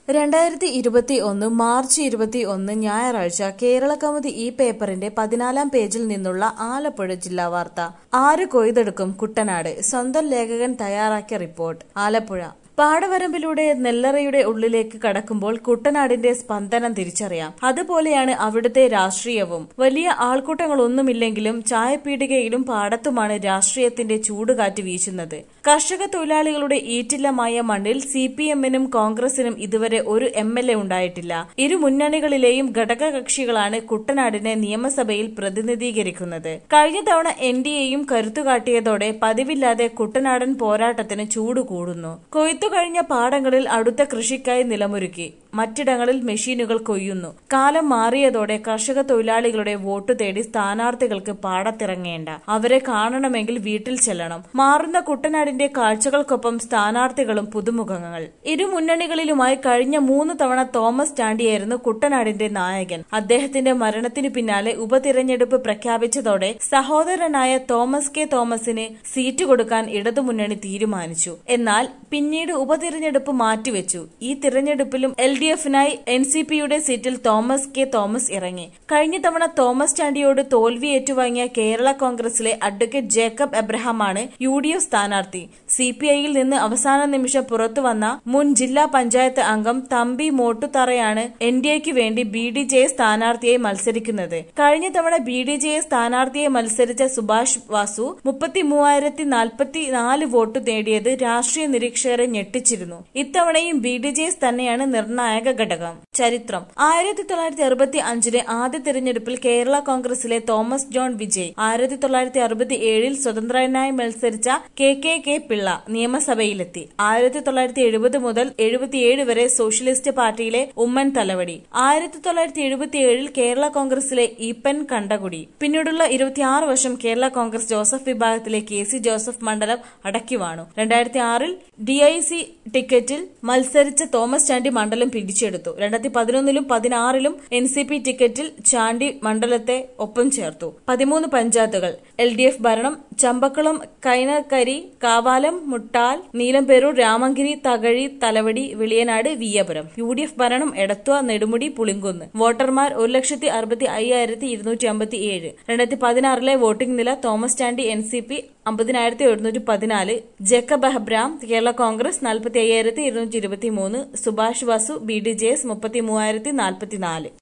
രണ്ടായിരത്തി ഇരുപത്തി ഒന്ന് മാർച്ച് ഇരുപത്തി ഒന്ന് ഞായറാഴ്ച കേരള കൗമുദി ഈ പേപ്പറിന്റെ പതിനാലാം പേജിൽ നിന്നുള്ള ആലപ്പുഴ ജില്ലാ വാർത്ത ആര് കൊയ്തെടുക്കും കുട്ടനാട് സ്വന്തം ലേഖകൻ തയ്യാറാക്കിയ റിപ്പോർട്ട് ആലപ്പുഴ പാടവരമ്പിലൂടെ നെല്ലറയുടെ ഉള്ളിലേക്ക് കടക്കുമ്പോൾ കുട്ടനാടിന്റെ സ്പന്ദനം തിരിച്ചറിയാം അതുപോലെയാണ് അവിടുത്തെ രാഷ്ട്രീയവും വലിയ ആൾക്കൂട്ടങ്ങളൊന്നുമില്ലെങ്കിലും ചായപ്പീടികയിലും പാടത്തുമാണ് രാഷ്ട്രീയത്തിന്റെ ചൂടുകാറ്റ് വീശുന്നത് കർഷക തൊഴിലാളികളുടെ ഈറ്റില്ലമായ മണ്ണിൽ സി പി എമ്മിനും കോൺഗ്രസിനും ഇതുവരെ ഒരു എം എൽ എ ഉണ്ടായിട്ടില്ല ഇരു മുന്നണികളിലെയും ഘടകകക്ഷികളാണ് കുട്ടനാടിനെ നിയമസഭയിൽ പ്രതിനിധീകരിക്കുന്നത് കഴിഞ്ഞ തവണ എൻ ഡി എയും കരുത്തുകാട്ടിയതോടെ പതിവില്ലാതെ കുട്ടനാടൻ പോരാട്ടത്തിന് ചൂട് കൂടുന്നു കൊയ്ത്തു കഴിഞ്ഞ പാടങ്ങളിൽ അടുത്ത കൃഷിക്കായി നിലമൊരുക്കി മറ്റിടങ്ങളിൽ മെഷീനുകൾ കൊയ്യുന്നു കാലം മാറിയതോടെ കർഷക തൊഴിലാളികളുടെ വോട്ട് തേടി സ്ഥാനാർത്ഥികൾക്ക് പാടത്തിറങ്ങേണ്ട അവരെ കാണണമെങ്കിൽ വീട്ടിൽ ചെല്ലണം മാറുന്ന കുട്ടനാടിന്റെ കാഴ്ചകൾക്കൊപ്പം സ്ഥാനാർത്ഥികളും പുതുമുഖങ്ങൾ ഇരു മുന്നണികളിലുമായി കഴിഞ്ഞ മൂന്ന് തവണ തോമസ് ചാണ്ടിയായിരുന്നു കുട്ടനാടിന്റെ നായകൻ അദ്ദേഹത്തിന്റെ മരണത്തിനു പിന്നാലെ ഉപതിരഞ്ഞെടുപ്പ് പ്രഖ്യാപിച്ചതോടെ സഹോദരനായ തോമസ് കെ തോമസിന് സീറ്റ് കൊടുക്കാൻ ഇടതുമുന്നണി തീരുമാനിച്ചു എന്നാൽ പിന്നീട് ഉപതിരഞ്ഞെടുപ്പ് മാറ്റിവെച്ചു ഈ തിരഞ്ഞെടുപ്പിലും എൽ ഡി എഫിനായി എൻ സി പിയുടെ സീറ്റിൽ തോമസ് കെ തോമസ് ഇറങ്ങി കഴിഞ്ഞ തവണ തോമസ് ചാണ്ടിയോട് തോൽവി ഏറ്റുവാങ്ങിയ കേരള കോൺഗ്രസിലെ അഡ്വക്കേറ്റ് ജേക്കബ് എബ്രഹാമാണ് യു ഡി എഫ് സ്ഥാനാർത്ഥി സി പി ഐയിൽ നിന്ന് അവസാന നിമിഷം പുറത്തു വന്ന മുൻ ജില്ലാ പഞ്ചായത്ത് അംഗം തമ്പി മോട്ടുതറയാണ് എൻ ഡി എക്ക് വേണ്ടി ബി ഡി ജെ സ്ഥാനാർത്ഥിയായി മത്സരിക്കുന്നത് കഴിഞ്ഞ തവണ ബി ഡി ജെ സ്ഥാനാർത്ഥിയെ മത്സരിച്ച സുഭാഷ് വാസു മുപ്പത്തി മൂവായിരത്തി നാൽപ്പത്തി നാല് വോട്ട് നേടിയത് രാഷ്ട്രീയ നിരീക്ഷകരെ ഞെട്ടിച്ചിരുന്നു ഇത്തവണയും ബി ഡി ജെ തന്നെയാണ് നിർണായക ഘടകം ചരിത്രം ആയിരത്തി തൊള്ളായിരത്തി അറുപത്തി അഞ്ചിലെ ആദ്യ തിരഞ്ഞെടുപ്പിൽ കേരള കോൺഗ്രസിലെ തോമസ് ജോൺ വിജയ് ആയിരത്തി തൊള്ളായിരത്തി അറുപത്തി ഏഴിൽ സ്വതന്ത്രനായി മത്സരിച്ച കെ കെ കെ പിള്ള നിയമസഭയിലെത്തി ആയിരത്തി തൊള്ളായിരത്തി എഴുപത് മുതൽ എഴുപത്തിയേഴ് വരെ സോഷ്യലിസ്റ്റ് പാർട്ടിയിലെ ഉമ്മൻ തലവടി ആയിരത്തി തൊള്ളായിരത്തി എഴുപത്തിയേഴിൽ കേരള കോൺഗ്രസിലെ ഈപ്പൻ കണ്ടകുടി പിന്നീടുള്ള ഇരുപത്തിയാറ് വർഷം കേരള കോൺഗ്രസ് ജോസഫ് വിഭാഗത്തിലെ കെ സി ജോസഫ് മണ്ഡലം അടക്കി വാണു രണ്ടായിരത്തി ആറിൽ ഡി ഐ സി ടിക്കറ്റിൽ മത്സരിച്ച തോമസ് ചാണ്ടി മണ്ഡലം പിടിച്ചെടുത്തു രണ്ടായിരത്തി പതിനൊന്നിലും പതിനാറിലും എൻ സി പി ടിക്കറ്റിൽ ചാണ്ടി മണ്ഡലത്തെ ഒപ്പം ചേർത്തു പതിമൂന്ന് പഞ്ചായത്തുകൾ എൽ ഡി എഫ് ഭരണം Champakulam Kainakary Kavalam Muttar Neelamperoor Ramankari Thakazhi Thalavady Veliyanad Veeyapuram U D F ഭരണം എടത്വ നെടുമുടി പുളിങ്കുന്ന് വോട്ടർമാർ ഒരു ലക്ഷത്തി അറുപത്തി അയ്യായിരത്തി ഇരുന്നൂറ്റി അമ്പത്തി ഏഴ് രണ്ടായിരത്തി പതിനാറിലെ വോട്ടിംഗ് നില Thomas Chandy N C P അമ്പതിനായിരത്തി എഴുന്നൂറ്റി പതിനാല് ജേക്കബ് അഹബ്രാം കേരള കോൺഗ്രസ് നാൽപ്പത്തി അയ്യായിരത്തി ഇരുന്നൂറ്റി ഇരുപത്തി മൂന്ന് Subhash Vasu B D J S മുപ്പത്തി മൂവായിരത്തി നാൽപ്പത്തിനാല്